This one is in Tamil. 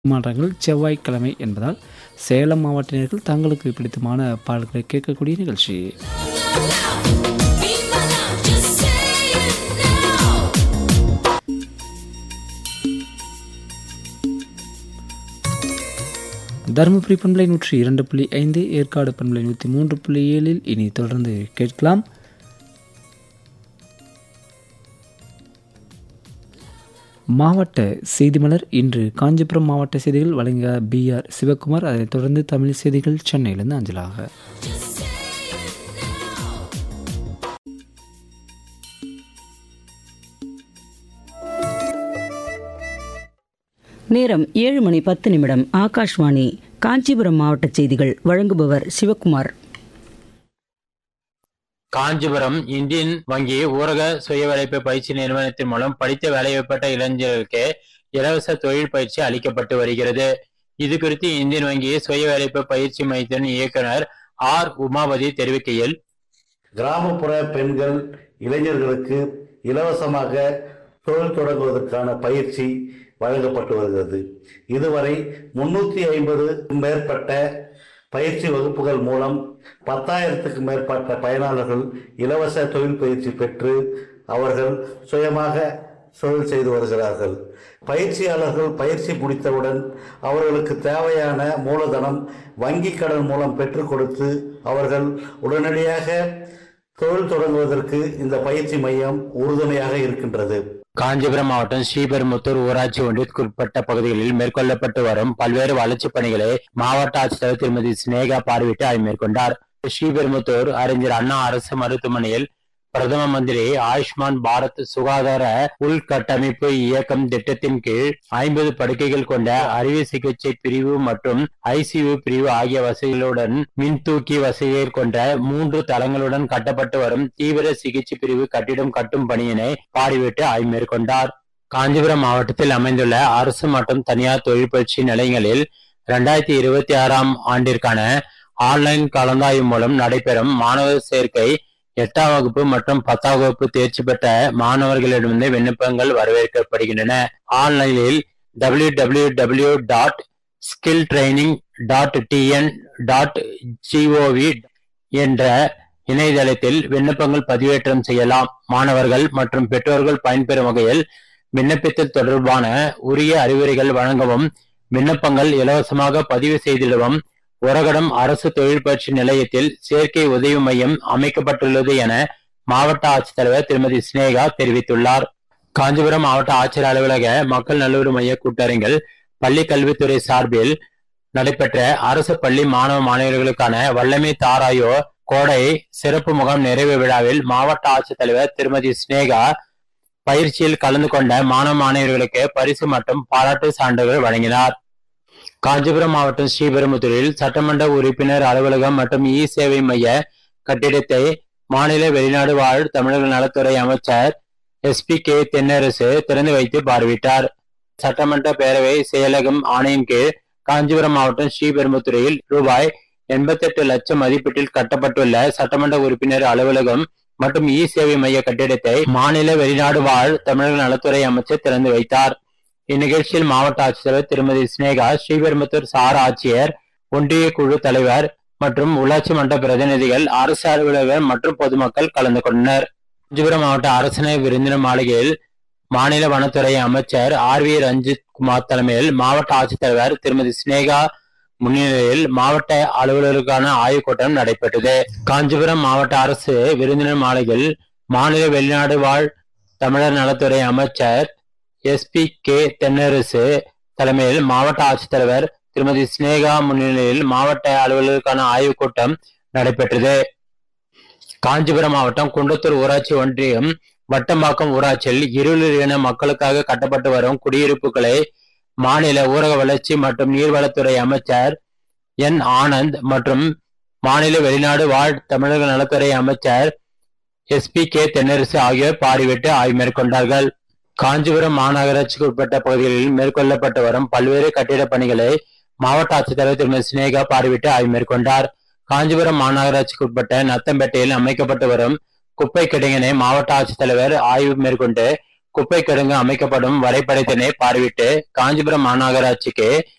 மாற்றங்கள் செவ்வாய்க்கிழமை என்பதால் சேலம் மாவட்ட தங்களுக்கு பிடித்தமான பாடல்களை கேட்கக்கூடிய நிகழ்ச்சி தருமபுரி பண்பலை நூற்றி இரண்டு புள்ளி ஐந்து ஏற்காடு பண்பலை நூற்றி மூன்று புள்ளி ஏழில் இனி தொடர்ந்து கேட்கலாம் மாவட்ட செய்திமலர் இன்று காஞ்சிபுரம் மாவட்ட செய்திகள் வழங்க பி ஆர் சிவகுமார் அதைத் தொடர்ந்து தமிழ் செய்திகள் சென்னையிலிருந்து அஞ்சலாக நேரம் ஏழு மணி பத்து நிமிடம் ஆகாஷ்வாணி காஞ்சிபுரம் மாவட்ட செய்திகள் வழங்குபவர் சிவக்குமார் காஞ்சிபுரம் இந்தியன் வங்கி ஊரக சுய வேலைப்பு பயிற்சி நிறுவனத்தின் மூலம் படித்த வேலைவாய்ப்பட்ட இளைஞர்களுக்கு இலவச தொழில் பயிற்சி அளிக்கப்பட்டு வருகிறது இது குறித்து இந்தியன் வங்கி சுய வேலைப்பு பயிற்சி மையத்தின் இயக்குனர் ஆர் உமாபதி தெரிவிக்கையில் கிராமப்புற பெண்கள் இளைஞர்களுக்கு இலவசமாக தொழில் தொடங்குவதற்கான பயிற்சி வழங்கப்பட்டு வருகிறது இதுவரை முன்னூற்றி ஐம்பது மேற்பட்ட பயிற்சி வகுப்புகள் மூலம் பத்தாயிரத்துக்கு மேற்பட்ட பயனாளர்கள் இலவச தொழில் பயிற்சி பெற்று அவர்கள் சுயமாக தொழில் செய்து வருகிறார்கள் பயிற்சியாளர்கள் பயிற்சி முடித்தவுடன் அவர்களுக்கு தேவையான மூலதனம் வங்கி கடன் மூலம் பெற்றுக் கொடுத்து அவர்கள் உடனடியாக தொழில் தொடங்குவதற்கு இந்த பயிற்சி மையம் உறுதுணையாக இருக்கின்றது காஞ்சிபுரம் மாவட்டம் ஸ்ரீபெரும்புத்தூர் ஊராட்சி ஒன்றியத்திற்குட்பட்ட பகுதிகளில் மேற்கொள்ளப்பட்டு வரும் பல்வேறு வளர்ச்சிப் பணிகளை மாவட்ட ஆட்சித்தலைவர் திருமதி சினேகா பார்வையிட்டு ஆய்வு மேற்கொண்டார் ஸ்ரீபெரும்புத்தூர் அறிஞர் அண்ணா அரசு மருத்துவமனையில் பிரதம மந்திரி ஆயுஷ்மான் பாரத் சுகாதார உள்கட்டமைப்பு இயக்கம் திட்டத்தின் கீழ் ஐம்பது படுக்கைகள் கொண்ட அறுவை சிகிச்சை பிரிவு மற்றும் ஐசியு பிரிவு ஆகிய வசதிகளுடன் மின்தூக்கி வசதிகள் கொண்ட மூன்று தளங்களுடன் கட்டப்பட்டு வரும் தீவிர சிகிச்சை பிரிவு கட்டிடம் கட்டும் பணியினை பார்வையிட்டு ஆய்வு மேற்கொண்டார் காஞ்சிபுரம் மாவட்டத்தில் அமைந்துள்ள அரசு மற்றும் தனியார் தொழில் பயிற்சி நிலையங்களில் இரண்டாயிரத்தி இருபத்தி ஆறாம் ஆண்டிற்கான ஆன்லைன் கலந்தாய்வு மூலம் நடைபெறும் மாணவர் சேர்க்கை எட்டாம் வகுப்பு மற்றும் பத்தாம் வகுப்பு தேர்ச்சி பெற்ற மாணவர்களிடமிருந்து விண்ணப்பங்கள் வரவேற்கப்படுகின்றன ஆன்லைனில் W W W dot skill training dot TN dot GOV என்ற இணையதளத்தில் விண்ணப்பங்கள் பதிவேற்றம் செய்யலாம் மாணவர்கள் மற்றும் பெற்றோர்கள் பயன்பெறும் வகையில் விண்ணப்பித்தல் தொடர்பான உரிய அறிவுரைகள் வழங்கவும் விண்ணப்பங்கள் இலவசமாக பதிவு செய்திடவும் உரகடம் அரசு தொழில் பயிற்சி நிலையத்தில் சேர்க்கை உதவி மையம் அமைக்கப்பட்டுள்ளது என மாவட்ட ஆட்சித்தலைவர் திருமதி சினேகா தெரிவித்துள்ளார் காஞ்சிபுரம் மாவட்ட ஆட்சியர் அலுவலக மக்கள் நல்லுறவு மைய கூட்டரங்கில் பள்ளி கல்வித்துறை சார்பில் நடைபெற்ற அரசு பள்ளி மாணவ மாணவர்களுக்கான வல்லமை தாராயோ கோடை சிறப்பு முகாம் நிறைவு விழாவில் மாவட்ட ஆட்சித்தலைவர் திருமதி சினேகா பயிற்சியில் கலந்து கொண்ட மாணவ மாணவர்களுக்கு பரிசு மற்றும் பாராட்டு சான்றுகள் வழங்கினார் காஞ்சிபுரம் மாவட்டம் ஸ்ரீபெரும்புத்தூரில் சட்டமன்ற உறுப்பினர் அலுவலகம் மற்றும் இ சேவை மைய கட்டிடத்தை மாநில வெளிநாடு வாழ் தமிழர்கள் நலத்துறை அமைச்சர் எஸ் பி கே தென்னரசு திறந்து வைத்து பார்வையிட்டார் சட்டமன்ற பேரவை செயலகம் ஆணையின் கீழ் காஞ்சிபுரம் மாவட்டம் ஸ்ரீபெரும்புத்தூரில் ரூபாய் எண்பத்தி எட்டு லட்சம் மதிப்பீட்டில் கட்டப்பட்டுள்ள சட்டமன்ற உறுப்பினர் அலுவலகம் மற்றும் இ சேவை மைய கட்டிடத்தை மாநில வெளிநாடு வாழ் தமிழர்கள் நலத்துறை அமைச்சர் திறந்து வைத்தார் இந்நிகழ்ச்சியில் மாவட்ட ஆட்சித்தலைவர் திருமதி சினேகா ஸ்ரீபெரும்புத்தூர் சார் ஆட்சியர் ஒன்றிய குழு தலைவர் மற்றும் உள்ளாட்சி மன்ற பிரதிநிதிகள் அரசு அலுவலர்கள் மற்றும் பொதுமக்கள் கலந்து கொண்டனர் காஞ்சிபுரம் மாவட்ட அரசனை விருந்தினர் மாளிகையில் மாநில வனத்துறை அமைச்சர் ஆர் வி ரஞ்சித் குமார் தலைமையில் மாவட்ட ஆட்சித்தலைவர் திருமதி சினேகா முன்னிலையில் மாவட்ட அலுவலருக்கான ஆய்வுக் கூட்டம் நடைபெற்றது காஞ்சிபுரம் மாவட்ட அரசு விருந்தினர் மாளிகையில் மாநில வெளிநாடு வாழ் தமிழர் நலத்துறை அமைச்சர் எஸ் பி கே தென்னரசு தலைமையில் மாவட்ட ஆட்சித்தலைவர் திருமதி சினேகா முன்னிலையில் மாவட்ட அலுவலருக்கான ஆய்வுக் கூட்டம் நடைபெற்றது காஞ்சிபுரம் மாவட்டம் குண்டத்தூர் ஊராட்சி ஒன்றியம் வட்டம்பாக்கம் ஊராட்சியில் இருளர் இன மக்களுக்காக கட்டப்பட்டு வரும் குடியிருப்புகளை மாநில ஊரக வளர்ச்சி மற்றும் நீர்வளத்துறை அமைச்சர் என் ஆனந்த் மற்றும் மாநில வெளிநாடு வாழ் தமிழக நலத்துறை அமைச்சர் எஸ் பி கே தென்னரசு ஆகியோர் பார்வையிட்டு ஆய்வு மேற்கொண்டார்கள் காஞ்சிபுரம் மாநகராட்சிக்கு உட்பட்ட பகுதிகளில் மேற்கொள்ளப்பட்டு வரும் பல்வேறு கட்டிடப் பணிகளை மாவட்ட ஆட்சித்தலைவர் திருமதி சினேகா பார்வையிட்டு ஆய்வு மேற்கொண்டார் காஞ்சிபுரம் மாநகராட்சிக்கு உட்பட்ட நத்தம்பேட்டையில் அமைக்கப்பட்டு வரும் குப்பை கிடங்கினை மாவட்ட ஆட்சித்தலைவர் ஆய்வு மேற்கொண்டு குப்பை கிடங்கு அமைக்கப்படும் வரைபடத்தினை பார்வையிட்டு காஞ்சிபுரம் மாநகராட்சிக்கு